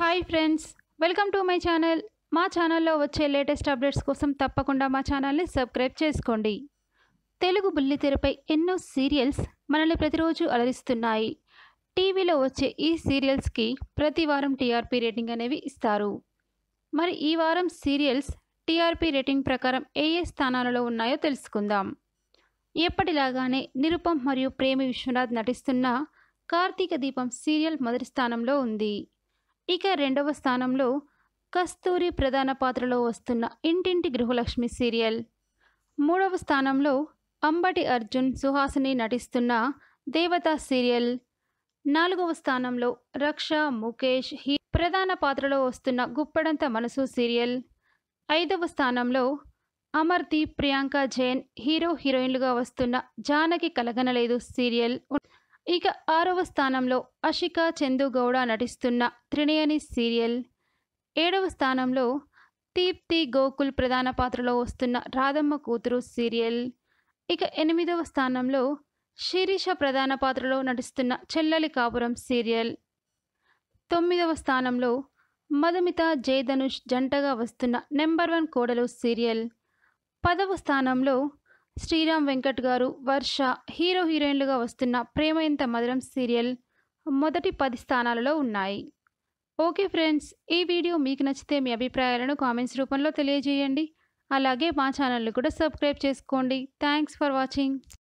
hi friends welcome to my channel మా ఛానల్లో వచ్చే లేటెస్ట్ అప్డేట్స్ కోసం తప్పకుండా మా ఛానల్ని సబ్స్క్రైబ్ చేసుకోండి తెలుగు బుల్లితెరపై ఎన్నో సీరియల్స్ మనల్ని ప్రతిరోజు అలరిస్తున్నాయి టీవీలో వచ్చే ఈ సీరియల్స్కి ప్రతి వారం టీఆర్పీ రేటింగ్ అనేవి ఇస్తారు మరి ఈ వారం సీరియల్స్ టీఆర్పీ రేటింగ్ ప్రకారం ఏ ఏ స్థానాలలో ఉన్నాయో తెలుసుకుందాం ఎప్పటిలాగానే నిరుపం మరియు ప్రేమి విశ్వనాథ్ నటిస్తున్న కార్తీక దీపం సీరియల్ మొదటి స్థానంలో ఉంది ఇక రెండవ స్థానంలో కస్తూరి ప్రధాన పాత్రలో వస్తున్న ఇంటింటి గృహలక్ష్మి సీరియల్ మూడవ స్థానంలో అంబటి అర్జున్ సుహాసిని నటిస్తున్న దేవత సీరియల్ నాలుగవ స్థానంలో రక్ష ముఖేష్ హీ ప్రధాన పాత్రలో వస్తున్న గుప్పడంత మనసు సీరియల్ ఐదవ స్థానంలో అమర్దీప్ ప్రియాంక జైన్ హీరో హీరోయిన్లుగా వస్తున్న జానకి కలగనలేదు సీరియల్ ఇక ఆరవ స్థానంలో అషిక చందు గౌడ నటిస్తున్న త్రినయని సీరియల్ ఏడవ స్థానంలో దీప్తి గోకుల్ ప్రధాన పాత్రలో వస్తున్న రాధమ్మ కూతురు సీరియల్ ఇక ఎనిమిదవ స్థానంలో శిరీష ప్రధాన పాత్రలో నటిస్తున్న చెల్లెలి కాపురం సీరియల్ తొమ్మిదవ స్థానంలో మధుమిత జయధనుష్ జంటగా వస్తున్న నెంబర్ వన్ కోడలు సీరియల్ పదవ స్థానంలో శ్రీరామ్ వెంకట్ గారు వర్ష హీరో హీరోయిన్లుగా వస్తున్న ప్రేమ ఇంత మధురం సీరియల్ మొదటి పది స్థానాలలో ఉన్నాయి ఓకే ఫ్రెండ్స్ ఈ వీడియో మీకు నచ్చితే మీ అభిప్రాయాలను కామెంట్స్ రూపంలో తెలియజేయండి అలాగే మా ఛానల్ని కూడా సబ్స్క్రైబ్ చేసుకోండి థ్యాంక్స్ ఫర్ వాచింగ్